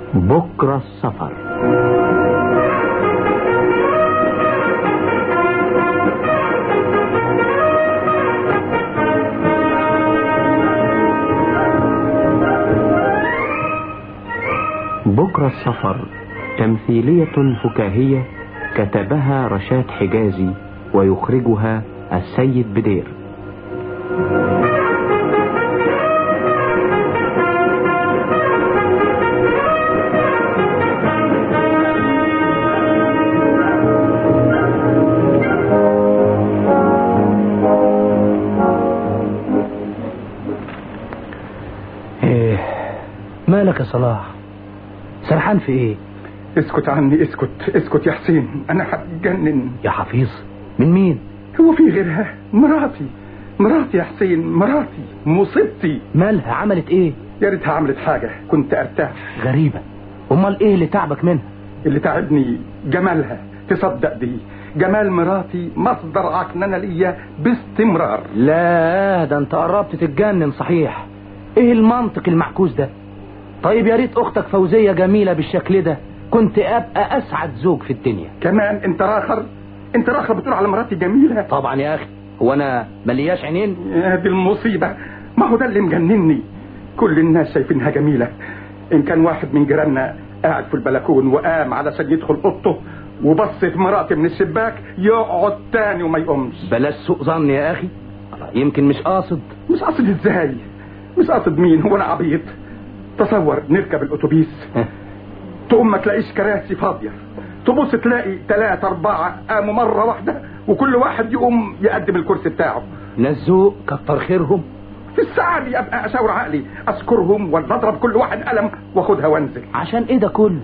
بكرة السفر بكرة السفر تمثيلية فكاهية كتبها رشاد حجازي ويخرجها السيد بدير ايه مالك يا صلاح سرحان في ايه اسكت عني اسكت اسكت يا حسين انا هتجنن يا حفيظ من مين هو في غيرها مراتي مراتي يا حسين مراتي مصيبتي مالها عملت ايه يا ريتها عملت حاجة كنت ارتاح غريبة امال ايه اللي تعبك منها اللي تعبني جمالها تصدق دي جمال مراتي مصدر عكننة ليا باستمرار لا ده انت قربت تتجنن صحيح ايه المنطق المعكوس ده طيب يا ريت اختك فوزية جميلة بالشكل ده كنت ابقى اسعد زوج في الدنيا كمان انت راخر انت راخر بتقول على مراتي جميلة طبعا يا اخي هو انا ملياش عينين يا دي المصيبة ما هو ده اللي مجنني كل الناس شايفينها جميلة إن كان واحد من جيراننا قاعد في البلكون وقام علشان يدخل أوضته وبص في مراتي من الشباك يقعد تاني وما يقومش بلاش سوء ظن يا اخي يمكن مش قاصد مش قاصد ازاي مش قاصد مين هو انا عبيط تصور نركب الاتوبيس تقوم ما تلاقيش كراسي فاضيه تبص تلاقي ثلاثة أربعة قاموا مرة واحدة وكل واحد يقوم يقدم الكرسي بتاعه نزوق كتر خيرهم في الساعة دي أبقى أشاور عقلي أذكرهم ولا أضرب كل واحد قلم وأخدها وأنزل عشان ايه ده كله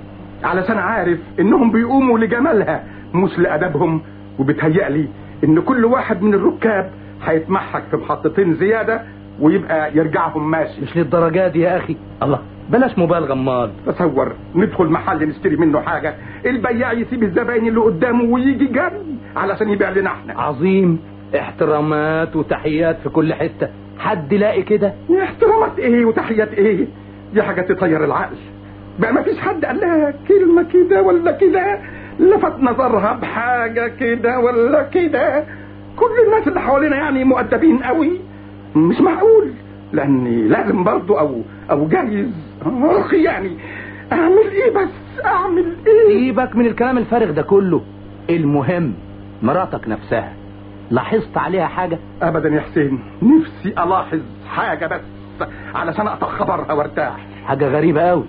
علشان عارف إنهم بيقوموا لجمالها مش لأدبهم وبتهيألي إن كل واحد من الركاب هيتمحك في محطتين زيادة ويبقى يرجعهم ماشي مش للدرجات دي يا اخي الله بلاش مبالغه امال تصور ندخل محل نشتري منه حاجة البياع يسيب الزباين اللي قدامه ويجي جري علشان يبيع لنا احنا عظيم احترامات وتحيات في كل حته حد لاقي كده احترامات ايه وتحيات ايه دي حاجة تطير العقل بقى ما فيش حد قال لها كلمة كده ولا كده لفت نظرها بحاجة كده ولا كده كل الناس اللي حوالينا يعني مؤدبين قوي مش معقول لاني لازم برضو او او جايز اخي يعني اعمل ايه بس اعمل ايه سيبك من الكلام الفارغ ده كله المهم مراتك نفسها لاحظت عليها حاجة ابدا يا حسين نفسي الاحظ حاجة بس علشان اقطع خبرها وارتاح حاجة غريبة قوي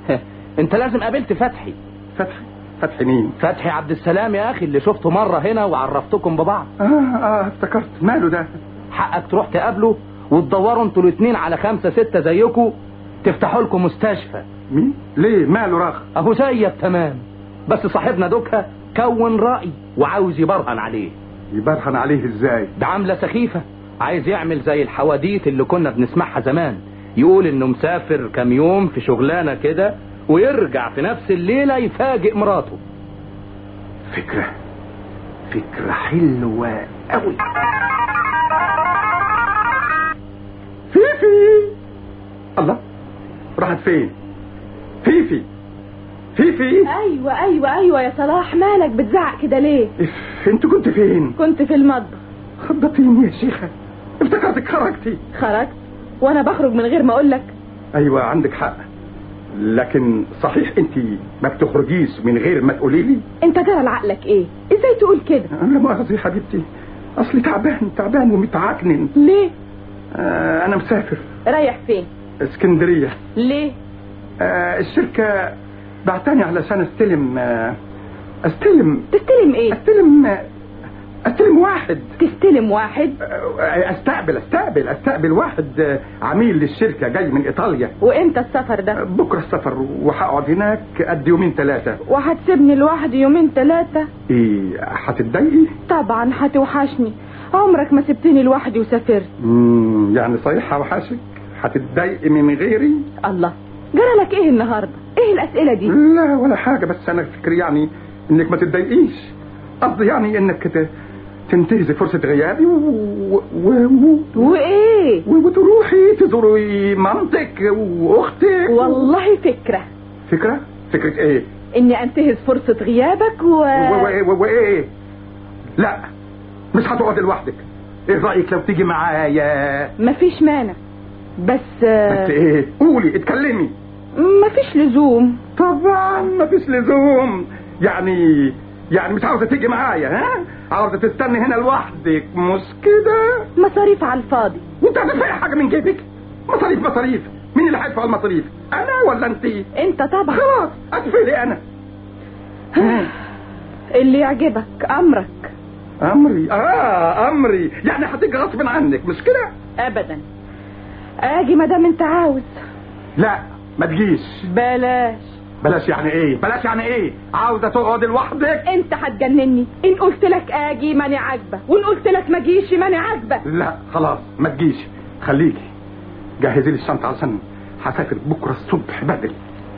انت لازم قابلت فتحي فتحي فتحي مين فتحي عبد السلام يا اخي اللي شفته مرة هنا وعرفتكم ببعض اه اه افتكرت ماله ده حقك تروح تقابله وتدوروا انتوا الاتنين على خمسة ستة زيكم تفتحوا لكم مستشفى مين ليه ماله راخ اهو زيك تمام بس صاحبنا دوكا كون رأي وعاوز يبرهن عليه يبرهن عليه ازاي ده عاملة سخيفة عايز يعمل زي الحواديت اللي كنا بنسمعها زمان يقول انه مسافر كام يوم في شغلانة كده ويرجع في نفس الليلة يفاجئ مراته فكرة فكرة حلوة قوي فيفي الله راحت فين فيفي فيفي ايوه ايوه ايوه يا صلاح مالك بتزعق كده ليه إف، انت كنت فين كنت في المطبخ خضتيني يا شيخة افتكرتك خرجتي خرجت وانا بخرج من غير ما اقول لك ايوه عندك حق لكن صحيح انت ما بتخرجيش من غير ما تقولي لي انت جرى لعقلك ايه ازاي تقول كده لا مؤاخذة يا حبيبتي اصلي تعبان تعبان ومتعكنن ليه آه انا مسافر رايح فين اسكندرية ليه آه الشركة بعتني علشان استلم آه استلم تستلم ايه استلم آه استلم واحد تستلم واحد آه استقبل استقبل استقبل واحد آه عميل للشركة جاي من ايطاليا وامتى السفر آه، ده بكرة السفر وهقعد هناك قد يومين ثلاثة وهتسيبني لوحدي يومين ثلاثة ايه هتتضايقي؟ طبعا هتوحشني عمرك ما سبتني لوحدي وسافرت مم، يعني صحيح هوحشك هتتضايقي من غيري؟ الله جرى لك ايه النهارده ايه الاسئله دي لا ولا حاجة بس أنا فكري يعني إنك ما تتضايقيش قصدي يعني إنك ت- تنتهزي فرصة غيابي و... و... و... وايه و... وتروحي تزوري مامتك وأختك والله فكره فكرة فكرة ايه اني انتهز فرصة غيابك و... و- و- و- وايه لا مش هتقعد لوحدك ايه رأيك لو تيجي معايا مفيش مانع بس بس ايه قولي اتكلمي مفيش لزوم طبعا مفيش لزوم يعني يعني مش عاوزة تيجي معايا ها عاوزة تستني هنا لوحدك مش كده مصاريف على الفاضي وانت هتدفعي حاجة من جيبك مصاريف مصاريف مين اللي هيدفع المصاريف انا ولا انت انت طبعا خلاص ادفع لي انا اللي يعجبك امرك امري اه امري يعني هتيجي غصب عنك مش كده ابدا اجي مادام انت عاوز لا ما تجيش بلاش بلاش يعني ايه بلاش يعني ايه عاوزة تقعد لوحدك انت هتجنني ان قلت لك اجي ماني عاجبه وان قلت لك ما جيش ماني عاجبه لا خلاص ما تجيش خليكي جهزي لي الشنطة عشان هسافر بكرة الصبح بدري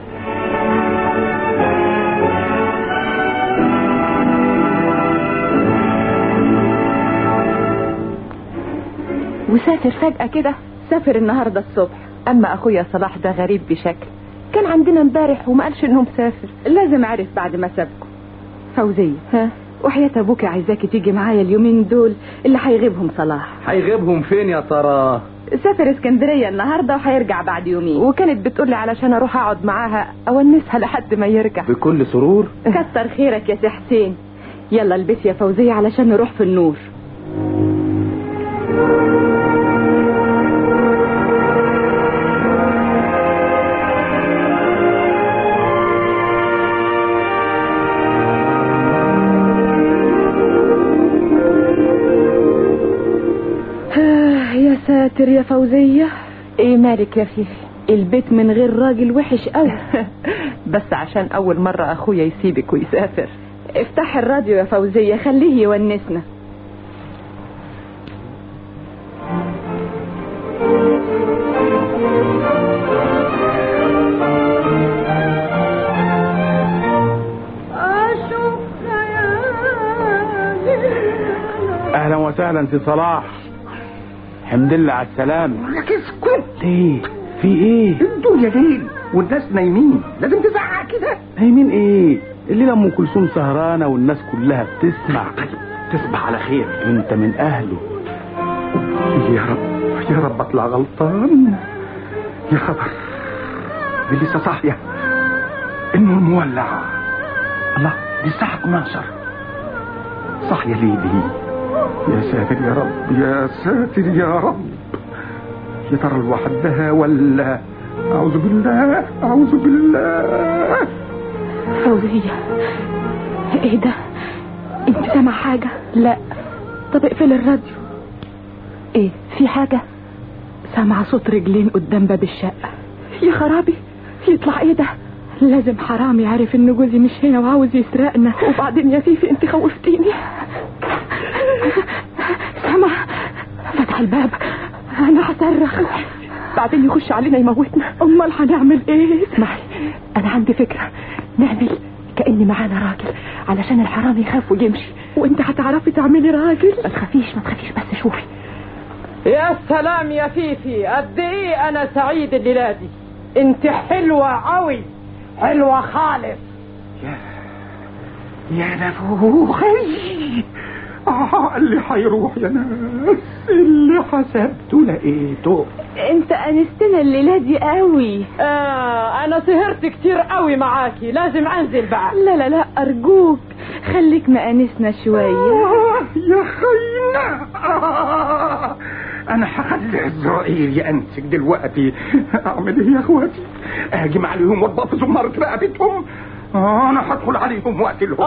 وسافر فجأة كده سافر النهارده الصبح أما أخويا صلاح ده غريب بشكل كان عندنا امبارح وما قالش إنه مسافر لازم عرف بعد ما سابكم فوزية ها وحياة ابوكي عايزاكي تيجي معايا اليومين دول اللي هيغيبهم صلاح هيغيبهم فين يا ترى سافر اسكندرية النهاردة وهيرجع بعد يومين وكانت بتقول لي علشان أروح أقعد معاها أونسها لحد ما يرجع بكل سرور كتر خيرك يا سي حسين يلا البسي يا فوزية علشان نروح في النور آه، يا ساتر يا فوزية إيه مالك يا فيفي البيت من غير راجل وحش قوي بس عشان أول مرة أخويا يسيبك ويسافر افتح الراديو يا فوزية خليه يونسنا اهلا وسهلا سي صلاح حمد لله على السلامة لك اسكت ليه في ايه الدنيا ليل والناس نايمين لازم تزعق كده نايمين ايه الليلة ام كلثوم سهرانة والناس كلها بتسمع تصبح على خير انت من اهله يا رب يا رب اطلع غلطان يا خبر دي لسه صاحية النور مولع الله دي الساعة 12 صاحية ليه دي يا ساتر يا رب يا ساتر يا رب يا ترى لوحدها ولا أعوذ بالله أعوذ بالله فوزية ايه ده انت سامع حاجة لا طب اقفل الراديو ايه في حاجة سامعة صوت رجلين قدام باب الشقة يا خرابي يطلع ايه ده لازم حرامي عارف ان جوزي مش هنا وعاوز يسرقنا وبعدين يا فيفي انت خوفتيني سامع فتح الباب انا هصرخ بعدين يخش علينا يموتنا امال هنعمل ايه اسمعي أنا عندي فكرة نعمل كأني معانا راجل علشان الحرام يخاف ويمشي وانت هتعرفي تعملي راجل ما تخافيش ما تخافيش بس شوفي يا سلام يا فيفي قد ايه انا سعيد الليله دي انت حلوه قوي حلوه خالص يا نفوخي آه اللي هيروح يا ناس اللي حسبته لقيته انت انستنا الليله دي قوي آه انا سهرت كتير قوي معاكي لازم انزل بقى لا لا لا ارجوك خليك مأنسنا شويه آه يا خينا آه انا هخلي عزرائيل يأنسك دلوقتي اعمل ايه يا اخواتي اهجم عليهم واضبط زمارة رقبتهم آه انا هدخل عليهم واقتلهم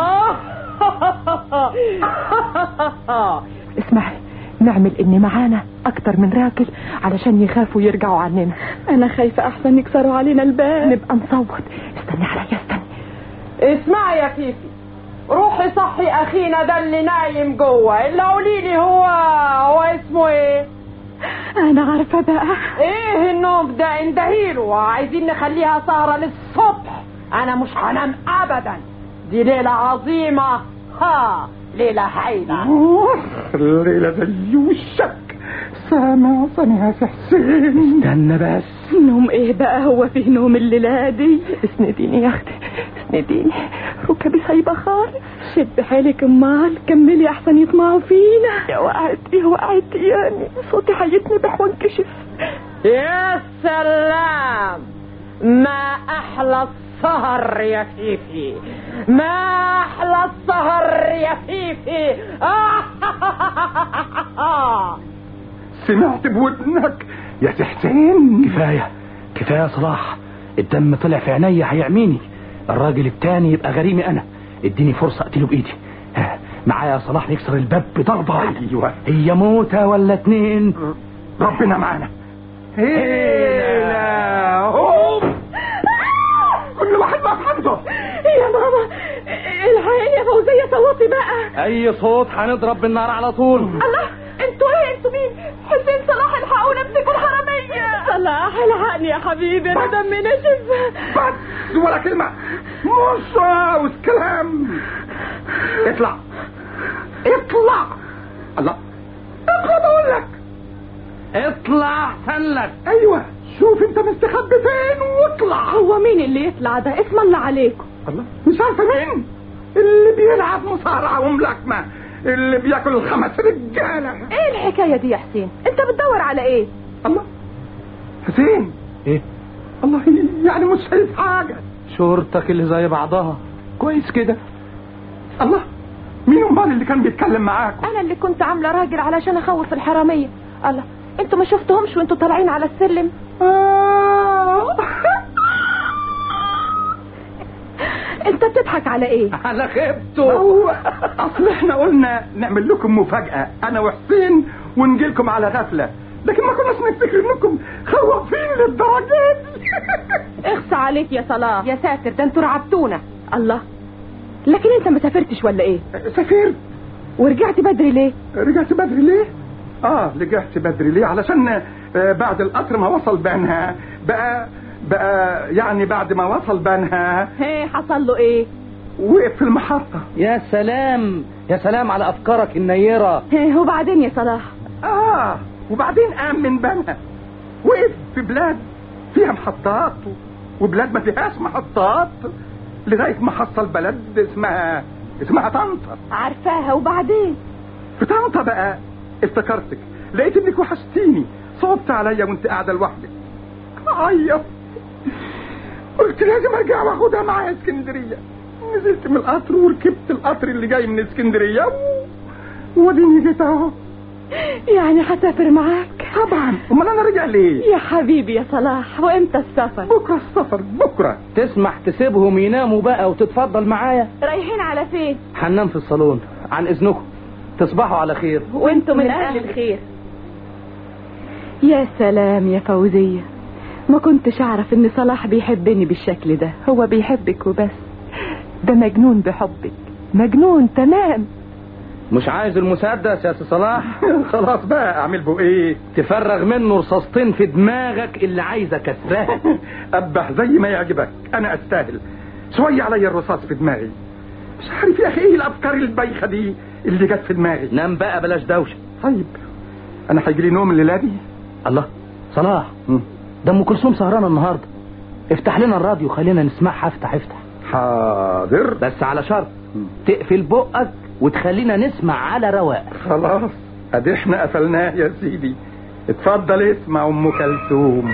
آه اسمعي نعمل إن معانا أكتر من راجل علشان يخافوا يرجعوا عننا انا خايفه احسن يكسروا علينا الباب نبقى نصوت استني عليا استني اسمعي يا فيفي روحي صحي اخينا ده اللي نايم جوه الا قولي لي هو هو اسمه ايه انا عارفه بقى ايه النوم ده اندهيله عايزين نخليها سهرة للصبح انا مش هنام ابدا دي ليلة عظيمة ها ليلة هايلة آه، الليلة زي وشك سامع صنع يا حسين استنى بس نوم ايه بقى هو فيه نوم الليلة دي اسنديني يا اختي اسنديني ركبي خايبه خالص شد حالك امال كملي احسن يطمعوا فينا يا وقعت يا وقعت يعني صوتي هيتنبح وانكشف يا سلام ما احلى السهر يا فيفي ما احلى السهر يا فيفي سمعت بودنك يا سي حسين كفايه كفايه يا صلاح الدم طلع في عينيا هيعميني الراجل التاني يبقى غريمي انا اديني فرصه اقتله بايدي ها، معايا يا صلاح نكسر الباب بضربه واحده ايوه هي موتة ولا اتنين ربنا معانا هيلا هوب كل واحد بقى في حمده يا ماما الحقيقة يا فوزية صوتي بقى اي صوت هنضرب بالنار على طول الله انتوا ايه انتوا مين حسين صلاح الحقونا امسكوا الحرامية صلاح الحقني يا حبيبي انا دمي نشف بس ولا كلمة مش عاوز كلام اطلع اطلع الله اطلع بقول لك اطلع احسن لك ايوه شوف انت مستخبي فين واطلع هو مين اللي يطلع ده اسم الله عليكم الله مش عارفه مين اللي بيلعب مصارعه وملاكمه اللي بياكل الخمس رجاله ايه الحكاية دي يا حسين انت بتدور على ايه الله حسين ايه الله يعني مش شايف حاجه شورتك اللي زي بعضها كويس كده الله مين امال اللي كان بيتكلم معاك انا اللي كنت عامله راجل علشان اخوف الحراميه الله انتوا ما شفتهمش وانتوا طالعين على السلم آه. انت بتضحك على ايه على خيبته هو اصل احنا قلنا نعمل لكم مفاجأة انا وحسين ونجي لكم على غفلة لكن ما كناش نفتكر انكم خوافين للدرجة دي اخص عليك يا صلاح يا ساتر ده انتوا رعبتونا الله لكن انت ما سافرتش ولا ايه سافرت ورجعت بدري ليه رجعت بدري ليه اه رجعت بدري ليه علشان آه، بعد القطر ما وصل بنها بقى بقى يعني بعد ما وصل بنها هي حصل له ايه وقف في المحطة يا سلام يا سلام على افكارك النيره هي وبعدين يا صلاح اه وبعدين قام من بنها وقف في بلاد فيها محطات و- وبلاد ما فيهاش محطات لغايه ما حصل بلد اسمها اسمها طنطا عارفاها وبعدين في طنطا بقى افتكرتك لقيت انك وحشتيني صوبت عليا وانت قاعده لوحدك عيط قلت لازم ارجع واخدها معايا اسكندريه نزلت من القطر وركبت القطر اللي جاي من اسكندريه و- واديني جيت اهو يعني هسافر معاك طبعا امال انا راجع ليه يا حبيبي يا صلاح وامتى السفر بكره السفر بكره تسمح تسيبهم يناموا بقى وتتفضل معايا رايحين على فين هننام في الصالون عن اذنكم تصبحوا على خير وانتم من اهل الخير يا سلام يا فوزية ما كنتش اعرف ان صلاح بيحبني بالشكل ده هو بيحبك وبس ده مجنون بحبك مجنون تمام مش عايز المسدس يا سي صلاح خلاص بقى اعمل بو ايه تفرغ منه رصاصتين في دماغك اللي عايزه كسرها ابح زي ما يعجبك انا استاهل شويه عليا الرصاص في دماغي مش عارف يا اخي ايه الافكار البايخه دي اللي جت في دماغي نام بقى بلاش دوشه طيب انا هيجي لي نوم الليله دي الله صلاح مم. ده ام كلثوم سهرانه النهارده افتح لنا الراديو خلينا نسمعها افتح افتح حاضر بس على شرط تقفل بقك وتخلينا نسمع على رواق خلاص ادي احنا قفلناه يا سيدي اتفضل اسمع ام كلثوم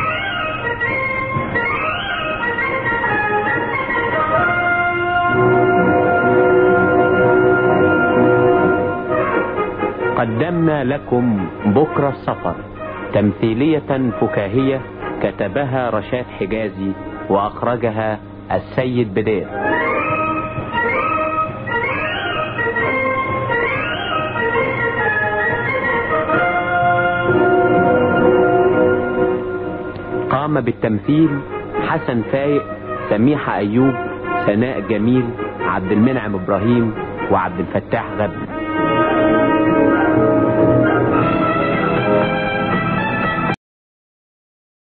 قدمنا لكم بكرة السفر تمثيلية فكاهية كتبها رشاد حجازي وأخرجها السيد بدير قام بالتمثيل حسن فايق سميحة أيوب سناء جميل عبد المنعم إبراهيم وعبد الفتاح غبن